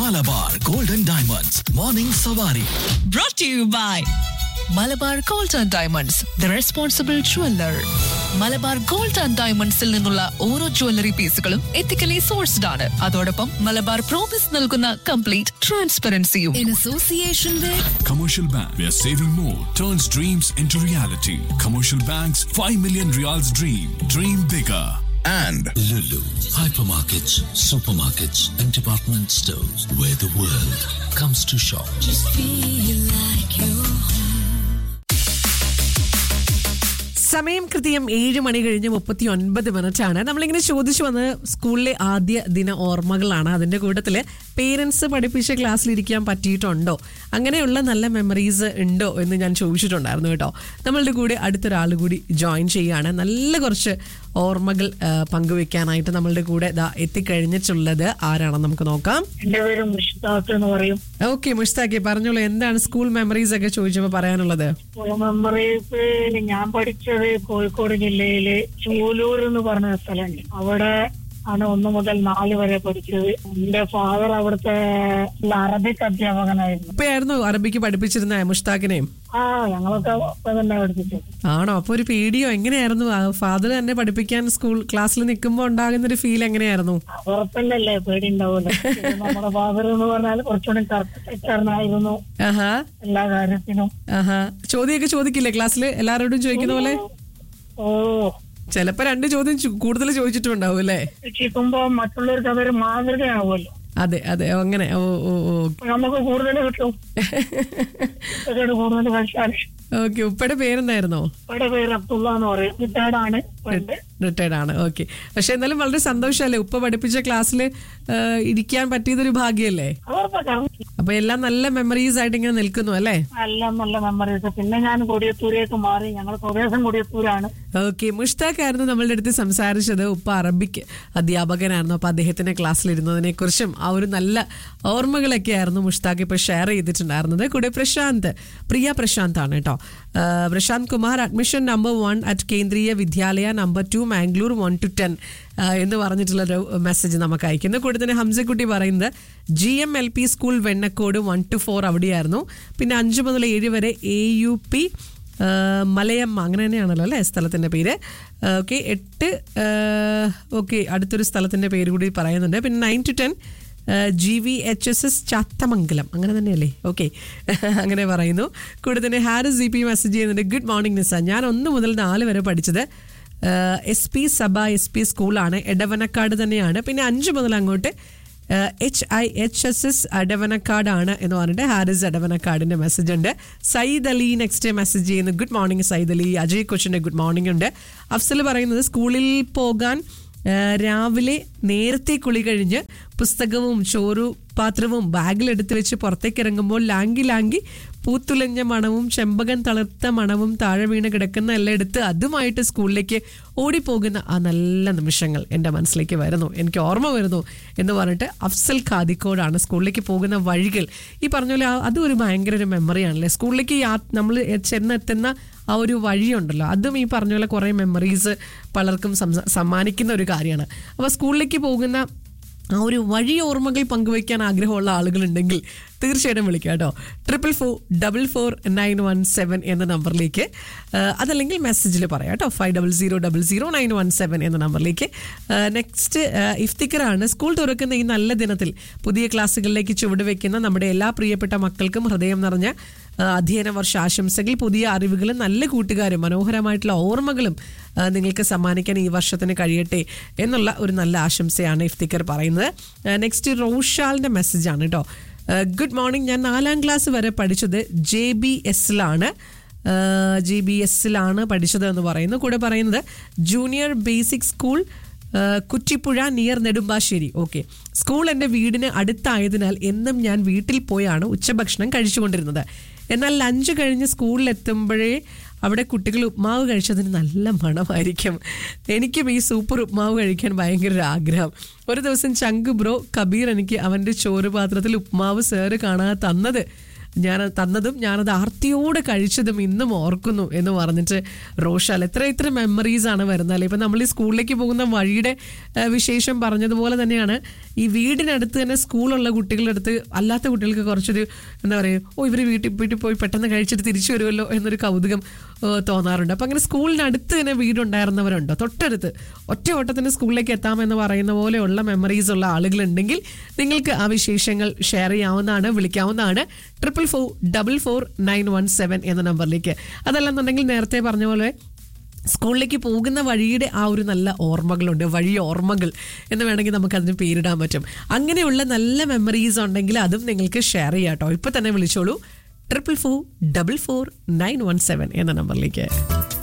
Malabar golden diamonds morning സവാരി brought to you by Malabar gold and diamonds the responsible jeweller Malabar gold and ഡയമണ്ട്സിൽ നിന്നുള്ള ഓരോ jewellery പീസുകളും ethically sourced ആണ് അതോടൊപ്പം മലബാർ പ്രോമിസ് നൽകുന്ന കംപ്ലീറ്റ് ട്രാൻസ്പെറൻസിയും in association with Commercial Bank, where saving more turns dreams into reality. Commercial Bank's 5 million reals dream. Dream bigger. and Lulu, hypermarkets, supermarkets, and department stores where the world comes to shop. സമയം കൃത്യം ഏഴ് മണി കഴിഞ്ഞ് മുപ്പത്തി ഒൻപത് minute ആണ് നമ്മളിങ്ങനെ ചോദിച്ചു വന്ന് സ്കൂളിലെ ആദ്യ ദിന ഓർമ്മകളാണ് അതിന്റെ കൂട്ടത്തില് പേരൻസ് പഠിപ്പിച്ച ക്ലാസ്സിൽ ഇരിക്കാൻ പറ്റിയിട്ടുണ്ടോ അങ്ങനെയുള്ള നല്ല മെമ്മറീസ് ഉണ്ടോ എന്ന് ഞാൻ ചോദിച്ചിട്ടുണ്ടായിരുന്നു കേട്ടോ നമ്മളുടെ കൂടെ അടുത്തൊരാൾ കൂടി ജോയിൻ ചെയ്യുകയാണ് നല്ല കുറച്ച് ഓർമ്മകൾ ആ, പങ്കുവെക്കാനായിട്ട് നമ്മളുടെ കൂടെ ദാ എത്തിക്കഴിഞ്ഞിട്ടുള്ളത് ആരാണെന്ന് നമുക്ക് നോക്കാം എന്റെ പേര് മുഷ്താഖ് എന്ന് പറയും ഓക്കെ മുഷ്താഖി പറഞ്ഞോളൂ എന്താണ് സ്കൂൾ മെമ്മറീസ് ഒക്കെ ചോദിച്ചപ്പോൾ പറയാനുള്ളത് മെമ്മറീസ് ഞാൻ പഠിച്ചത് കോഴിക്കോട് ജില്ലയിലെ ചൂലൂർ എന്ന് പറഞ്ഞ സ്ഥലമുണ്ട് അവിടെ ആണ് ഒന്ന് മുതൽ നാല് വരെ പഠിച്ചത് എന്റെ ഫാദർ അവിടുത്തെ അറബിക് അധ്യാപകനായിരുന്നു ഇപ്പയായിരുന്നു അറബിക്ക് പഠിപ്പിച്ചിരുന്ന മുഷ്താഖിനെയും ആ ഞങ്ങളൊക്കെ ഒപ്പം തന്നെ പഠിപ്പിച്ചത് ആണോ അപ്പൊ ഒരു പേടിയോ എങ്ങനെയായിരുന്നു ഫാദർ തന്നെ പഠിപ്പിക്കാൻ സ്കൂൾ ക്ലാസ്സിൽ നിൽക്കുമ്പോൾ ഉണ്ടാകുന്ന ഒരു ഫീൽ എങ്ങനെയായിരുന്നു ഉറപ്പന്നല്ലേ പേടി ഉണ്ടാവൂല നമ്മുടെ ഫാദർ എന്ന് പറഞ്ഞാൽ കുറച്ചുകൂടി കറക്റ്റായിരുന്നു ആഹാ എല്ലാ കാര്യത്തിനും ആഹാ ചോദ്യമൊക്കെ ചോദിക്കില്ലേ ക്ലാസ്സിൽ എല്ലാവരോടും ചോദിക്കുന്ന പോലെ ഓ ചിലപ്പോ രണ്ട് ചോദ്യം ചു- കൂടുതൽ ചോദിച്ചിട്ടുണ്ടാവും അല്ലേ ശിക്കുമ്പോ മറ്റുള്ളവർക്ക് അതൊരു മാതൃകയാവുമല്ലോ അതെ അതെ ഓ, അങ്ങനെ ഓ ഓ ഓ നമുക്ക് കൂടുതൽ കിട്ടും ഇവരോട് കൂടുതൽ കഴിച്ചാൽ ഓക്കെ ഉപ്പയുടെ പേരെന്തായിരുന്നോ ഇവിടെ പേര് അബ്ദുള്ള എന്ന് പറയും റിട്ടയർഡാണ് ഉണ്ട് റിട്ടയർഡ് ആണ് ഓക്കെ പക്ഷെ എന്നാലും വളരെ സന്തോഷമല്ലേ ഉപ്പ പഠിപ്പിച്ച ക്ലാസ്സിൽ ഇരിക്കാൻ പറ്റിയതൊരു ഭാഗ്യമല്ലേ അവർക്ക് അപ്പൊ എല്ലാം നല്ല മെമ്മറീസ് ആയിട്ട് ഇങ്ങനെ നിൽക്കുന്നു അല്ലേ നല്ല നല്ല മെമ്മറീസ് പിന്നെ ഞാൻ കൊടിയത്തൂരേക്ക് മാറി ഞങ്ങൾ സ്വദേശം കൊടിയത്തൂരാണ് ഓക്കെ മുഷ്താഖ് ആയിരുന്നു നമ്മളുടെ അടുത്ത് സംസാരിച്ചത് ഉപ്പ അറബിക് അധ്യാപകനായിരുന്നു അപ്പൊ അദ്ദേഹത്തിന്റെ ക്ലാസ്സിൽ ഇരുന്നതിനെ കുറിച്ചും ആ ഒരു നല്ല ഓർമ്മകളൊക്കെ ആയിരുന്നു മുഷ്താഖ് ഇപ്പൊ ഷെയർ ചെയ്തിട്ടുണ്ടായിരുന്നത് കൂടെ പ്രശാന്ത് പ്രിയ പ്രശാന്ത് ആണ് കേട്ടോ ആ, Prashant Kumar admission number one at Kendriya Vidyalaya number two Mangalore one two ten എന്ന് പറഞ്ഞിട്ടുള്ളൊരു മെസ്സേജ് നമുക്ക് അയക്കുന്നു കൂടെ തന്നെ ഹംസക്കുട്ടി പറയുന്നത് G M L P school Vennakode one two four അവിടെയായിരുന്നു പിന്നെ അഞ്ച് മുതൽ ഏഴ് വരെ എ യു പി ആഹ് മലയമ്മ അങ്ങനെ തന്നെയാണല്ലോ അല്ലേ സ്ഥലത്തിൻ്റെ പേര് ഓക്കെ എട്ട് ഓക്കെ അടുത്തൊരു സ്ഥലത്തിൻ്റെ പേര് കൂടി പറയുന്നുണ്ട് പിന്നെ nine two ten G V H S S Chathamangalam അങ്ങനെ തന്നെയല്ലേ ഓക്കെ അങ്ങനെ പറയുന്നു കൂടെ തന്നെ ഹാരിസ് ജി പി മെസ്സേജ് ചെയ്യുന്നുണ്ട് ഗുഡ് മോർണിംഗ് നിസ ഞാൻ ഒന്ന് മുതൽ നാല് വരെ പഠിച്ചത് S P Sabha S P സ്കൂളാണ് എടവനക്കാട് തന്നെയാണ് പിന്നെ അഞ്ച് മുതൽ അങ്ങോട്ട് H I H S S അടവനക്കാടാണ് എന്ന് പറഞ്ഞിട്ട് ഹാരിസ് അടവനക്കാടിന്റെ മെസ്സേജ് ഉണ്ട് സയ്യിദ് അലി നെക്സ്റ്റ് മെസ്സേജ് ചെയ്യുന്നു ഗുഡ് മോർണിംഗ് സയ്യിദ് അലി അജയ് കൊച്ചിന്റെ ഗുഡ് മോർണിംഗ് ഉണ്ട് അഫ്സൽ പറയുന്നത് സ്കൂളിൽ പോകാൻ ആ, രാവിലെ നേരത്തെ കുളി കഴിഞ്ഞ് പുസ്തകവും ചോറു പാത്രവും ബാഗിലെടുത്ത് വെച്ച് പുറത്തേക്ക് ഇറങ്ങുമ്പോൾ ലാങ്കി ലാങ്കി പൂത്തുലഞ്ഞ മണവും ചെമ്പകൻ തളിർത്ത മണവും താഴെ വീണ് കിടക്കുന്ന എല്ലാം എടുത്ത് അതുമായിട്ട് സ്കൂളിലേക്ക് ഓടിപ്പോകുന്ന ആ നല്ല നിമിഷങ്ങൾ എൻ്റെ മനസ്സിലേക്ക് വരുന്നു എനിക്ക് ഓർമ്മ വരുന്നു എന്ന് പറഞ്ഞിട്ട് അഫ്സൽ ഖാദിക്കോടാണ് സ്കൂളിലേക്ക് പോകുന്ന വഴികൾ ഈ പറഞ്ഞ പോലെ ആ- അതും ഒരു ഭയങ്കര ഒരു മെമ്മറിയാണല്ലേ സ്കൂളിലേക്ക് നമ്മൾ ചെന്നെത്തുന്ന ആ ഒരു വഴിയുണ്ടല്ലോ അതും ഈ പറഞ്ഞ പോലെ കുറേ മെമ്മറീസ് പലർക്കും സംസ- സമ്മാനിക്കുന്ന ഒരു കാര്യമാണ് അപ്പോൾ സ്കൂളിലേക്ക് പോകുന്ന ആ ഒരു വഴി ഓർമ്മകൾ പങ്കുവയ്ക്കാൻ ആഗ്രഹമുള്ള ആളുകളുണ്ടെങ്കിൽ തീർച്ചയായിട്ടും വിളിക്കുക കേട്ടോ triple four double four nine one seven എന്ന നമ്പറിലേക്ക് ആ, അതല്ലെങ്കിൽ മെസ്സേജിൽ പറയാം കേട്ടോ five double zero double zero nine one seven എന്ന നമ്പറിലേക്ക് നെക്സ്റ്റ് ഇഫ്തിക്കറാണ് സ്കൂൾ തുറക്കുന്ന ഈ നല്ല ദിനത്തിൽ പുതിയ ക്ലാസ്സുകളിലേക്ക് ചുവടുവെക്കുന്ന നമ്മുടെ എല്ലാ പ്രിയപ്പെട്ട മക്കൾക്കും ഹൃദയം നിറഞ്ഞ ആ, അധ്യയന വർഷ ആശംസകൾ പുതിയ അറിവുകളും നല്ല കൂട്ടുകാരും മനോഹരമായിട്ടുള്ള ഓർമ്മകളും ആ, നിങ്ങൾക്ക് സമ്മാനിക്കാൻ ഈ വർഷത്തിന് കഴിയട്ടെ എന്നുള്ള ഒരു നല്ല ആശംസയാണ് ഇഫ്തിക്കർ പറയുന്നത് നെക്സ്റ്റ് റോഷാലിന്റെ മെസ്സേജാണ് കേട്ടോ ഗുഡ് മോർണിംഗ് ഞാൻ നാലാം ക്ലാസ് വരെ പഠിച്ചത് ജെ ബി എസിലാണ് ജി ബി എസിലാണ് പഠിച്ചത് എന്ന് പറയുന്നു കൂടെ പറയുന്നത് ജൂനിയർ ബേസിക് സ്കൂൾ ആ, Kuttippuzha near Nedumbassery okay school എൻ്റെ വീടിന് അടുത്തായതിനാൽ എന്നും ഞാൻ വീട്ടിൽ പോയാണ് ഉച്ചഭക്ഷണം കഴിച്ചുകൊണ്ടിരുന്നത് എന്നാൽ ലഞ്ച് കഴിഞ്ഞ് സ്കൂളിൽ എത്തുമ്പോഴേ അവിടെ കുട്ടികൾ ഉപ്മാവ് കഴിച്ചതിന് നല്ല മണമായിരിക്കും എനിക്കും ഈ സൂപ്പർ ഉപ്മാവ് കഴിക്കാൻ ഭയങ്കര ഒരു ആഗ്രഹം ഒരു ദിവസം ചങ്ക് ബ്രോ കബീർ എനിക്ക് അവൻ്റെ ചോറ് പാത്രത്തിൽ ഉപ്മാവ് സാറ് കാണാതെ തന്നത് ഞാൻ തന്നതും ഞാനത് ആർത്തിയോടെ കഴിച്ചതും ഇന്നും ഓർക്കുന്നു എന്ന് പറഞ്ഞിട്ട് റോഷാൽ എത്ര എത്ര മെമ്മറീസ് ആണ് വരുന്നത് അല്ലെ ഇപ്പം നമ്മൾ ഈ സ്കൂളിലേക്ക് പോകുന്ന വഴിയുടെ ആ, വിശേഷം പറഞ്ഞതുപോലെ തന്നെയാണ് ഈ വീടിനടുത്ത് തന്നെ സ്കൂളുള്ള കുട്ടികളുടെ അടുത്ത് അല്ലാത്ത കുട്ടികൾക്ക് കുറച്ചൊരു എന്താ പറയുക ഓ ഇവർ വീട്ടിൽ വീട്ടിൽ പോയി പെട്ടെന്ന് കഴിച്ചിട്ട് തിരിച്ചു വരുമല്ലോ എന്നൊരു കൗതുകം ആ, തോന്നാറുണ്ട് അപ്പം അങ്ങനെ സ്കൂളിനടുത്ത് തന്നെ വീടുണ്ടായിരുന്നവരുണ്ടോ തൊട്ടടുത്ത് ഒറ്റ ഓട്ടത്തിന് സ്കൂളിലേക്ക് എത്താമെന്ന് പറയുന്ന പോലെയുള്ള മെമ്മറീസ് ഉള്ള ആളുകളുണ്ടെങ്കിൽ നിങ്ങൾക്ക് ആ വിശേഷങ്ങൾ ഷെയർ ചെയ്യാവുന്നതാണ് വിളിക്കാവുന്നതാണ് triple four double four nine one seven എന്ന നമ്പറിലേക്ക് അതല്ലെന്നുണ്ടെങ്കിൽ നേരത്തെ പറഞ്ഞ പോലെ സ്കൂളിലേക്ക് പോകുന്ന വഴിയുടെ ആ ഒരു നല്ല ഓർമ്മകളുണ്ട് വഴി ഓർമ്മകൾ എന്ന് വേണമെങ്കിൽ നമുക്ക് അതിന് പേരിടാൻ പറ്റും അങ്ങനെയുള്ള നല്ല മെമ്മറീസ് ഉണ്ടെങ്കിൽ അതും നിങ്ങൾക്ക് ഷെയർ ചെയ്യാം കേട്ടോ ഇപ്പൊ തന്നെ വിളിച്ചോളൂ triple four double four nine one seven എന്ന നമ്പറിലേക്ക്